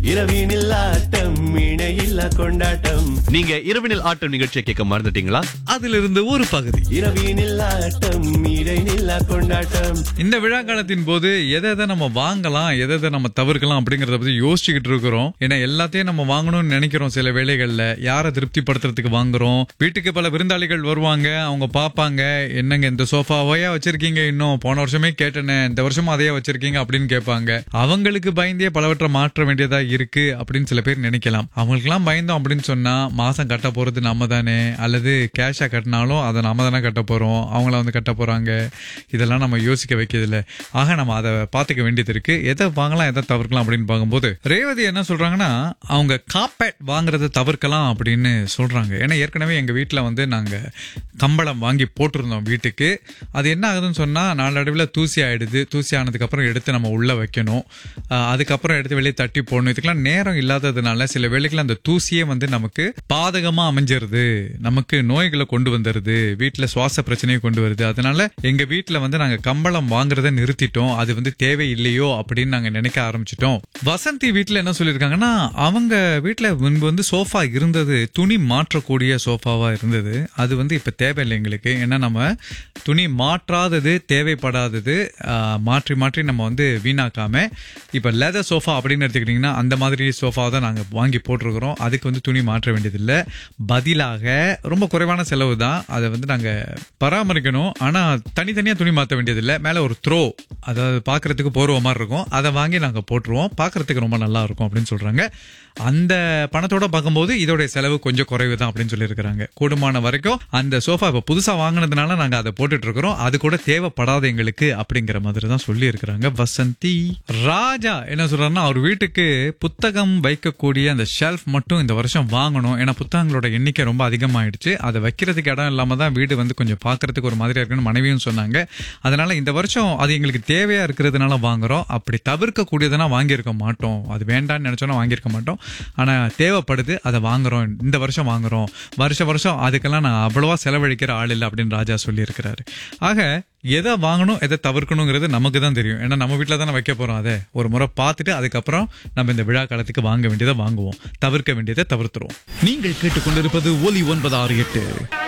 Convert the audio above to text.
இரவினில் ஆட்டம் இணையில்லா கொண்டாட்டம் நீங்க இரவினில் ஆட்டம் நிகழ்ச்சியை கேட்க மறந்துட்டீங்களா அதிலிருந்து ஒரு பகுதி இரவினில் ஆட்டம் இடைநில்லா கொண்டாட்டம் இந்த விழா காலத்தின் போது எதை எதை நம்ம வாங்கலாம் எதை எதை நம்ம தவிர்க்கலாம் அப்படிங்கறத பத்தி யோசிச்சுக்கிட்டு இருக்கிறோம் ஏன்னா எல்லாத்தையும் நம்ம வாங்கணும்னு நினைக்கிறோம் சில வேளைகள்ல யாரை திருப்திப்படுத்துறதுக்கு வாங்குறோம் வீட்டுக்கு பல விருந்தாளிகள் வருவாங்க அவங்க பாப்பாங்க என்னங்க இந்த சோஃபாவையா வச்சிருக்கீங்க இன்னும் போன வருஷமே கேட்டேனே இந்த வருஷமும் அதையே வச்சிருக்கீங்க அப்படின்னு கேட்பாங்க அவங்களுக்கு பயந்தே பலவற்றை மாற்ற வேண்டியதா இருக்கு அப்படின்னு சில பேர் நினைக்கலாம் அவங்களுக்குலாம் பயந்தோம் அப்படின்னு சொன்னா மாசம் கட்ட போறது நம்ம தானே அல்லது கேஷா கட்டினாலும் அதை நாம தானே கட்ட போறோம் அவங்கள வந்து கட்ட போறாங்க இதெல்லாம் நம்ம யோசிக்க வைக்கிறது இல்ல ஆக நம்ம அதை பார்த்துக்க வேண்டியது இருக்கு எதை வாங்கலாம் எதை தவிர்க்கலாம் அப்படின்னு பார்க்கும்போது ரேவதி என்ன சொல்றாங்கன்னா அவங்க காப்பேட் வாங்குறதை தவிர்க்கலாம் அப்படின்னு சொல்றாங்க ஏன்னா ஏற்கனவே எங்க வீட்ல வந்து நாங்க கம்பளம் வாங்கி போட்டிருந்தோம் வீட்டுக்கு அது என்ன ஆகுதுன்னு சொன்னா நாளடைவில் தூசி ஆயிடுது தூசி ஆனதுக்கு அப்புறம் எடுத்து நம்ம உள்ள வைக்கணும் ஆஹ் அதுக்கப்புறம் எடுத்து வெளியே தட்டி போடணும் இதுக்கெல்லாம் நேரம் இல்லாததுனால சில வேளைகள் அந்த தூசியே வந்து நமக்கு பாதகமா அமைஞ்சிருது நமக்கு நோய்களை கொண்டு வந்துருது வீட்டுல சுவாச பிரச்சனையை கொண்டு வருது அதனால எங்க வீட்டுல வந்து நாங்க கம்பளம் வாங்குறத நிறுத்திட்டோம் அது வந்து தேவை இல்லையோ அப்படின்னு நாங்க நினைக்க ஆரம்பிச்சிட்டோம் வசந்தி வீட்டுல என்ன சொல்லியிருக்காங்கன்னா அவங்க வீட்டுல முன்பு வந்து சோஃபா இருந்தது துணி மாற்றக்கூடிய சோஃபாவா இருந்தது அது வந்து இப்ப தேவையில்லை எங்களுக்கு ஏன்னா நம்ம துணி மாற்றாதது தேவைப்படாதது ஆஹ், மாற்றி மாற்றி நம்ம வந்து வீணாக்காம இப்ப லெதர் சோஃபா அப்படின்னு எடுத்துக்கிட்டீங்கன்னா அந்த மாதிரி சோஃபா தான் நாங்க வாங்கி போட்டிருக்கிறோம் அதுக்கு வந்து துணி மாற்ற வேண்டியதில்லை பதிலாக ரொம்ப குறைவான செலவு தான் அதை வந்து நாங்க பராமரிக்கணும் ஆனா தனித்தனியா துணி மாற்ற வேண்டியதில்லை மேல ஒரு த்ரோ அதாவது பாக்குறதுக்கு போர்வ மாதிரி இருக்கும் அதை வாங்கி நாங்க போட்டுருவோம் பாக்குறதுக்கு ரொம்ப நல்லா இருக்கும் அப்படின்னு சொல்றாங்க அந்த பணத்தோட பார்க்கும்போது இதோடைய செலவு கொஞ்சம் குறைவு தான் அப்படின்னு சொல்லியிருக்கிறாங்க கூடுமான வரைக்கும் அந்த சோஃபா இப்ப புதுசா வாங்கினதுனால நாங்க அதை போட்டுட்டு இருக்கிறோம் அது கூட தேவைப்படாத எங்களுக்கு அப்படிங்கிற மாதிரி தான் சொல்லி இருக்கிறாங்க வசந்தி ராஜா என்ன சொல்றாருன்னா அவர் வீட்டுக்கு புத்தகம் வைக்கக்கூடிய அந்த ஷெல்ஃப் மட்டும் இந்த வருஷம் வாங்கணும் ஏன்னா புத்தகங்களோட எண்ணிக்கை ரொம்ப அதிகமாயிடுச்சு அதை வைக்கிறதுக்கு இடம் இல்லாம தான் வீடு வந்து கொஞ்சம் பார்க்கறதுக்கு ஒரு மாதிரியா இருக்குன்னு மனைவியும் சொன்னாங்க அதனால இந்த வருஷம் அது எங்களுக்கு தேவையா இருக்கிறதுனால வாங்குறோம் அப்படி தவிர்க்க கூடியதுனா வாங்கியிருக்க மாட்டோம் அது வேண்டாம்னு நினைச்சோன்னா வாங்கியிருக்க மாட்டோம் ஆனா தேவைப்படுது அதை வாங்குறோம் இந்த வருஷம் வாங்குறோம் வருஷ வருஷம் அதுக்கெல்லாம் நான் அவ்வளவா செலவழிக்கிற ஆள் இல்லை அப்படின்னு ராஜா சொல்லி இருக்கிறாரு ஆக எதை வாங்கணும் எதை தவிர்க்கணுங்கிறது நமக்கு தான் தெரியும் ஏன்னா நம்ம வீட்டில் தானே வைக்க போறோம் அதை ஒரு முறை பார்த்துட்டு அதுக்கப்புறம் நம்ம இந்த விழா காலத்துக்கு வாங்க வேண்டியதை வாங்குவோம் தவிர்க்க வேண்டியதை தவிர்த்துருவோம் நீங்கள் கேட்டுக்கொண்டிருப்பது ஒலி ஒன்பது ஆறு எட்டு